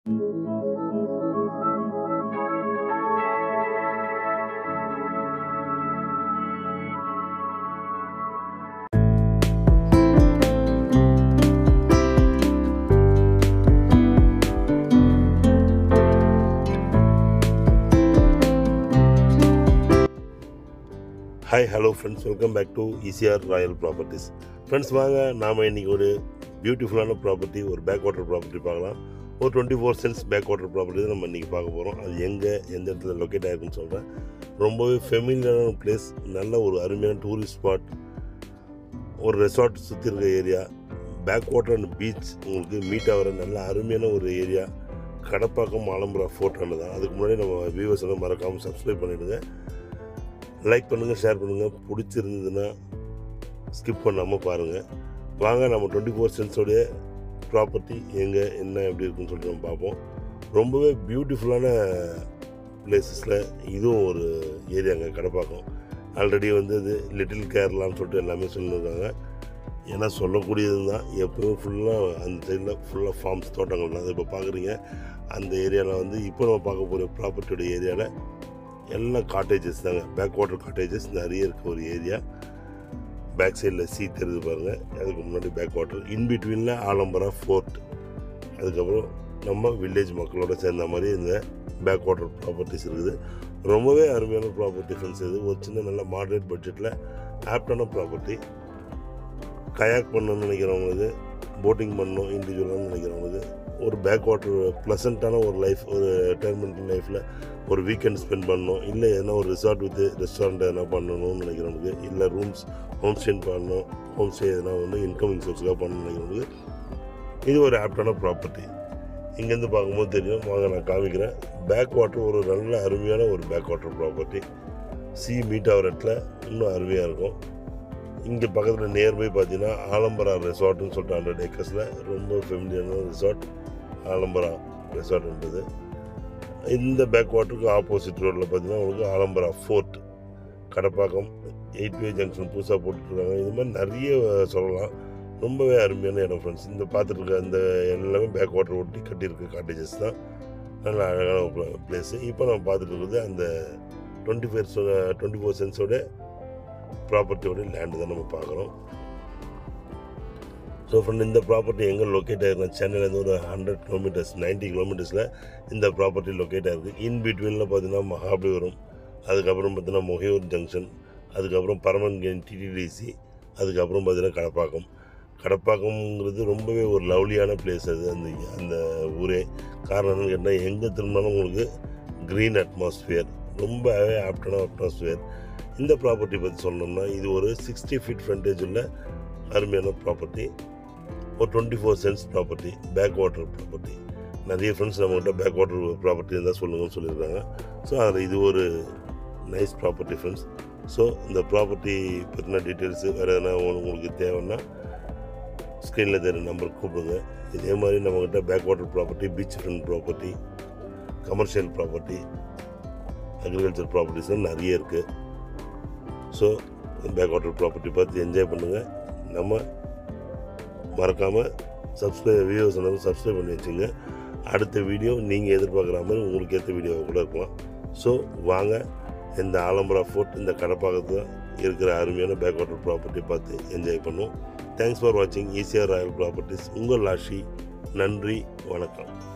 hi hello friends welcome back to ECR royal properties friends வாங்க நாம் இன்றைக்கி ஒரு பியூட்டிஃபுல்லான ப்ராப்பர்ட்டி ஒரு பேக் வாட்டர் ப்ராப்பர்ட்டி பார்க்கலாம் ஒரு twenty four cents back water property தான் நம்ம இன்றைக்கி பார்க்க போகிறோம் அது எங்கே எந்த இடத்துல லொக்கேட் ஆகிருக்குன்னு சொல்கிறேன் ரொம்பவே ஃபெமிலியரான பிளேஸ் நல்ல ஒரு அருமையான டூரிஸ்ட் ஸ்பாட் ஒரு ரெசார்ட் சுற்றி இருக்க area back water and beach உங்களுக்கு மீட் ஆகிற நல்ல அருமையான ஒரு ஏரியா கடப்பாக்கம் ஆலம்புரா ஃபோர்ட்டானு தான் அதுக்கு முன்னாடி நம்ம வியூவர்ஸ் எல்லாம் மறக்காமல் சப்ஸ்கிரைப் பண்ணிவிடுங்க லைக் பண்ணுங்கள் ஷேர் பண்ணுங்கள் பிடிச்சிருந்ததுன்னா ஸ்கிப் பண்ணாமல் பாருங்கள் வாங்க நம்ம டுவெண்ட்டி ஃபோர் சென்ஸோடைய ப்ராப்பர்ட்டி எங்கே என்ன எப்படி இருக்குன்னு சொல்லிட்டு நம்ம பார்ப்போம் ரொம்பவே பியூட்டிஃபுல்லான பிளேசஸில் இதுவும் ஒரு ஏரியாங்க கடப்பாக்கம் ஆல்ரெடி வந்து இது லிட்டில் கேரளான்னு சொல்லிட்டு எல்லாமே சொல்லியிருக்காங்க ஏன்னா சொல்லக்கூடியது தான் எப்போவும் ஃபுல்லாக அந்த சைடில் ஃபுல்லாக ஃபார்ம்ஸ் தோட்டங்கள் தான் இப்போ பார்க்குறீங்க அந்த ஏரியாவில் வந்து இப்போ நம்ம பார்க்க போகிற ப்ராப்பர்ட்டியோட ஏரியாவில் எல்லாம் காட்டேஜஸ் தாங்க பேக் வாட்டர் காட்டேஜஸ் நிறைய இருக்க ஒரு ஏரியா பேக் சைடில் சீ தெரியுது பாருங்கள் அதுக்கு முன்னாடி பேக் வாட்டர் இன் பிட்வீனில் ஆலம்பரா ஃபோர்ட் அதுக்கப்புறம் நம்ம வில்லேஜ் மக்களோட சேர்ந்த மாதிரி இந்த பேக் வாட்டர் ப்ராப்பர்ட்டிஸ் இருக்குது ரொம்பவே அருமையான ப்ராப்பர்ட்டி ஃப்ரெண்ட்ஸ் இது ஒரு சின்ன நல்ல மாடரேட் பட்ஜெட்டில் ஆப்டான ப்ராப்பர்ட்டி கயாக் பண்ணணும்னு நினைக்கிறவங்களுக்கு போட்டிங் பண்ணணும் இண்டிவிஜுவலாக நினைக்கிறவங்களுக்கு ஒரு பேக் வாட்டர் ப்ளசண்ட்டான ஒரு லைஃப் ஒரு ரிட்டைர்மெண்ட் லைஃப்பில் ஒரு வீக்கெண்ட் ஸ்பெண்ட் பண்ணணும் இல்லை எதனா ஒரு ரிசார்ட் வித் ரெஸ்டாரண்ட் எதனா பண்ணணும்னு நினைக்கிறவங்களுக்கு இல்லை ரூம்ஸ் ஹோம் ஸ்டே பண்ணணும் ஹோம் ஸ்டே எதனா வந்து இன்கமிங் சோர்ஸுக்காக பண்ணணும்னு நினைக்கிறவங்களுக்கு இது ஒரு ஆப்டான ப்ராப்பர்ட்டி இங்கேருந்து பார்க்கும்போது தெரியும் வாங்க நான் காமிக்கிறேன் பேக் வாட்டர் ஒரு நல்ல அருமையான ஒரு back water property sea meet ஆகிற இடத்துல இன்னும் அருமையாக இருக்கும் இங்கே பக்கத்தில் நியர்பை பார்த்தீங்கன்னா ஆலம்பரா ரெசார்ட்னு சொல்லிட்டு ஹண்ட்ரட் ஏக்கர்ஸில் ரொம்ப ஃபெமிலியான ரிசார்ட் ஆலம்பரா ரெசார்ட்ன்றது இந்த பேக் வாட்டருக்கு ஆப்போசிட் ரோட்டில் பார்த்தீங்கன்னா உங்களுக்கு Alamparai fort Kadappakkam eight way junction புதுசாக போட்டுட்ருக்காங்க இது மாதிரி நிறைய சொல்லலாம் ரொம்பவே அருமையான இடம் ஃப்ரெண்ட்ஸ் இந்த பார்த்துட்டு இருக்க அந்த எல்லாமே பேக் வாட்டர் ஒட்டி கட்டியிருக்க காட்டேஜஸ் தான் நல்ல அழகான பிளேஸு இப்போ நம்ம பார்த்துட்டு இருக்கிறது அந்த டுவெண்ட்டி ஃபோர் டுவெண்ட்டி ஃபோர் சென்ஸோட ப்ராப்பர்ட்டியோட லேண்டு தான் நம்ம பார்க்குறோம் ஸோ ஃப்ரெண்ட் இந்த ப்ராப்பர்ட்டி எங்கே லொக்கேட் ஆகிருக்கோம் சென்னையிலேருந்து ஒரு ஹண்ட்ரட் கிலோமீட்டர்ஸ் நைன்ட்டி கிலோமீட்டர்ஸில் இந்த ப்ராப்பர்ட்டி லொக்கேட் ஆகிருக்கு இன் பிட்வீனில் பார்த்தீங்கன்னா மகாபலிபுரம் அதுக்கப்புறம் பார்த்தீங்கன்னா மொஹியூர் ஜங்ஷன் அதுக்கப்புறம் பரமன்கேன் டிடிடிசி அதுக்கப்புறம் பார்த்தீங்கன்னா கடப்பாக்கம் கடப்பாக்கம்ங்கிறது ரொம்பவே ஒரு லவ்லியான பிளேஸ் அது அந்த அந்த ஊரே காரணம் என்னன்னு கேட்டால் எங்கே திரும்பினாலும் உங்களுக்கு க்ரீன் அட்மாஸ்ஃபியர் ரொம்பவே ஆப்டான அட்மாஸ்ஃபியர் இந்த ப்ராப்பர்ட்டி பற்றி சொல்லணும்னா இது ஒரு சிக்ஸ்டி ஃபீட் ஃப்ரண்டேஜ் உள்ள அருமையான ப்ராப்பர்ட்டி ஒரு twenty four cents property back water property நிறைய ஃப்ரெண்ட்ஸ் நம்மகிட்ட பேக் வாட்டர் ப்ராப்பர்ட்டி இருந்தால் சொல்லுங்கன்னு சொல்லியிருக்காங்க ஸோ அதில் இது ஒரு நைஸ் ப்ராப்பர்ட்டி ஃப்ரெண்ட்ஸ் ஸோ இந்த ப்ராப்பர்ட்டி பற்றின டீட்டெயில்ஸு வேறு எதனா உங்களுக்கு தேவைன்னா ஸ்க்ரீனில் தெரியும் நம்பருக்கு கூப்பிடுங்க இதே மாதிரி நம்மக்கிட்ட back water property beach front property commercial property agriculture ப்ராப்பர்ட்டிஸ்லாம் நிறைய இருக்குது ஸோ பேக் வாட்டர் ப்ராப்பர்ட்டி பார்த்து என்ஜாய் பண்ணுங்கள் நம்ம மறக்காமல் சப்ஸ்கிரைப் வியூஸ் வந்து சப்ஸ்கிரைப் பண்ணி வச்சுங்க அடுத்த வீடியோ நீங்கள் எதிர்பார்க்குற மாதிரி உங்களுக்கு ஏற்ற வீடியோவை கூட இருக்கலாம் ஸோ வாங்க இந்த ஆலம்பரா ஃபோர்ட் இந்த கடப்பாக்கத்தில் இருக்கிற அருமையான பேக் வாட்டர் ப்ராப்பர்ட்டி பார்த்து என்ஜாய் பண்ணுவோம் தேங்க்ஸ் ஃபார் வாட்சிங் ஈசிஆர் ராயல் ப்ராப்பர்ட்டிஸ் உங்கள் லாஷி நன்றி வணக்கம்